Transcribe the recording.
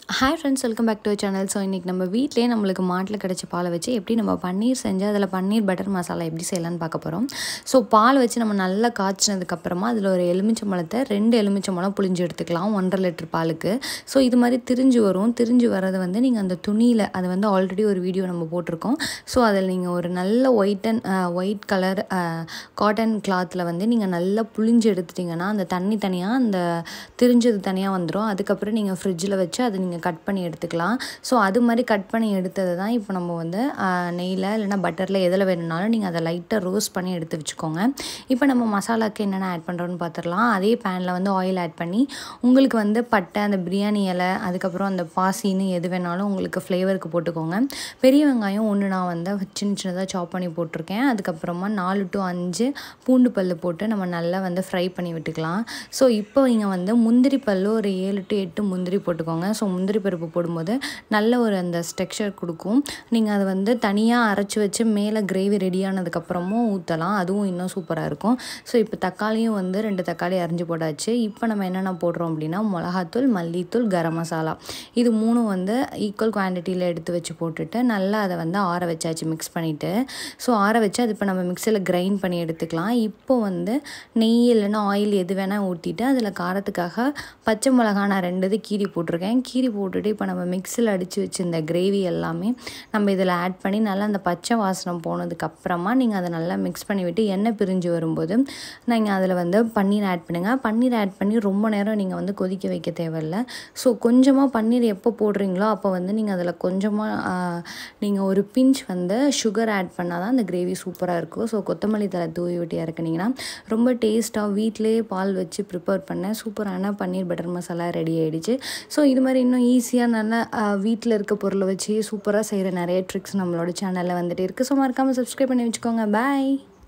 hi friends welcome back to channel so இன்றைக்கி நம்ம வீட்டிலே நம்மளுக்கு மாட்டில் கிடச்ச பாலை வச்சு எப்படி நம்ம பன்னீர் செஞ்சு அதில் பன்னீர் பட்டர் மசாலா எப்படி செய்யலான்னு பார்க்க போகிறோம் ஸோ பால் வச்சு நம்ம நல்லா காய்ச்சினதுக்கப்புறமா அதில் ஒரு எலுமிச்சம்பழத்தை ரெண்டு எலுமிச்சம்பழம் புளிஞ்சு எடுத்துக்கலாம் ஒன்றரை லிட்டர் பாலுக்கு ஸோ இது மாதிரி திரிஞ்சு வரும் திரிஞ்சு வரதை வந்து நீங்கள் அந்த துணியில் அது வந்து ஆல்ரெடி ஒரு வீடியோ நம்ம போட்டிருக்கோம் ஸோ அதில் நீங்கள் ஒரு நல்ல white and white colour cotton கிளாத்தில் வந்து நீங்கள் நல்லா புளிஞ்சு எடுத்துட்டிங்கன்னா அந்த தண்ணி தனியாக அந்த திரிஞ்சது தனியாக வந்துடும் அதுக்கப்புறம் நீங்கள் ஃப்ரிட்ஜில் வச்சு அதை நீங்கள் கட் பண்ணி எடுத்துக்கலாம் ஸோ அது மாதிரி கட் பண்ணி எடுத்தது தான் இப்போ நம்ம வந்து நெய்யில் இல்லைனா பட்டரில் எதில் வேணும்னாலும் நீங்கள் அதை லைட்டாக ரோஸ்ட் பண்ணி எடுத்து வச்சுக்கோங்க இப்போ நம்ம மசாலாவுக்கு என்னென்ன ஆட் பண்ணுறோன்னு பார்த்துடலாம் அதே பேனில் வந்து ஆயில் ஆட் பண்ணி உங்களுக்கு வந்து பட்டை அந்த பிரியாணி இலை அதுக்கப்புறம் அந்த பாசின்னு எது வேணாலும் உங்களுக்கு ஃப்ளேவருக்கு போட்டுக்கோங்க பெரிய வெங்காயம் ஒன்று நான் வந்து சின்ன சின்னதாக சாப் பண்ணி போட்டிருக்கேன் அதுக்கப்புறமா நாலு டு அஞ்சு பூண்டு பல் போட்டு நம்ம நல்லா வந்து ஃப்ரை பண்ணி விட்டுக்கலாம் ஸோ இப்போ நீங்கள் வந்து முந்திரி பல் ஒரு ஏழு டு எட்டு முந்திரி போட்டுக்கோங்க ஸோ முந்திரி பருப்பு போடும்போது நல்ல ஒரு அந்த ஸ்ட்ரக்சர் கொடுக்கும் நீங்கள் அதை வந்து தனியாக அரைச்சி வச்சு மேலே கிரேவி ரெடி ஆனதுக்கப்புறமும் ஊற்றலாம் அதுவும் இன்னும் சூப்பராக இருக்கும் ஸோ இப்போ தக்காளியும் வந்து ரெண்டு தக்காளி அரிஞ்சு போட்டாச்சு இப்போ நம்ம என்னென்ன போடுறோம் அப்படின்னா மிளகாத்தூள் மல்லித்தூள் கரம் மசாலா இது மூணும் வந்து ஈக்குவல் குவான்டிட்டியில் எடுத்து வச்சு போட்டுட்டு நல்லா அதை வந்து ஆற வச்சாச்சு மிக்ஸ் பண்ணிவிட்டு ஸோ ஆற வச்சு அது இப்போ நம்ம மிக்சியில் கிரைண்ட் பண்ணி எடுத்துக்கலாம் இப்போ வந்து நெய் இல்லைன்னா ஆயில் எது வேணால் ஊற்றிட்டு அதில் காரத்துக்காக பச்சை மிளகா நான் ரெண்டு இது கீரி போட்டிருக்கேன் கீரி போட்டுட்டு இப்போ நம்ம மிக்சியில் அடித்து வச்சுருந்த கிரேவி எல்லாமே நம்ம இதில் ஆட் பண்ணி நல்லா அந்த பச்சை வாசனம் போனதுக்கப்புறமா நீங்கள் அதை நல்லா மிக்ஸ் பண்ணி விட்டு எண்ணெய் பிரிஞ்சு வரும்போது நீங்கள் அதில் வந்து பன்னீர் ஆட் பண்ணுங்கள் பன்னீர் ஆட் பண்ணி ரொம்ப நேரம் நீங்கள் வந்து கொதிக்க வைக்க தேவையில்ல ஸோ கொஞ்சமாக பன்னீர் எப்போ போடுறீங்களோ அப்போ வந்து நீங்கள் அதில் கொஞ்சமாக நீங்கள் ஒரு பிஞ்ச் வந்து சுகர் ஆட் பண்ணால் தான் அந்த கிரேவி சூப்பராக இருக்கும் ஸோ கொத்தமல்லி தலை தூவி விட்டு இறக்குனீங்கன்னா ரொம்ப டேஸ்ட்டாக வீட்டிலேயே பால் வச்சு ப்ரிப்பேர் பண்ண சூப்பரான பன்னீர் பட்டர் மசாலா ரெடி ஆகிடுச்சு ஸோ இது மாதிரி இன்னும் ஈஸியாக நல்லா வீட்டில் இருக்க பொருளை வச்சு சூப்பராக செய்கிற நிறைய ட்ரிக்ஸ் நம்மளோட சேனலில் வந்துட்டு இருக்குது ஸோ மறக்காமல் சப்ஸ்கிரைப் பண்ணி வச்சுக்கோங்க பாய்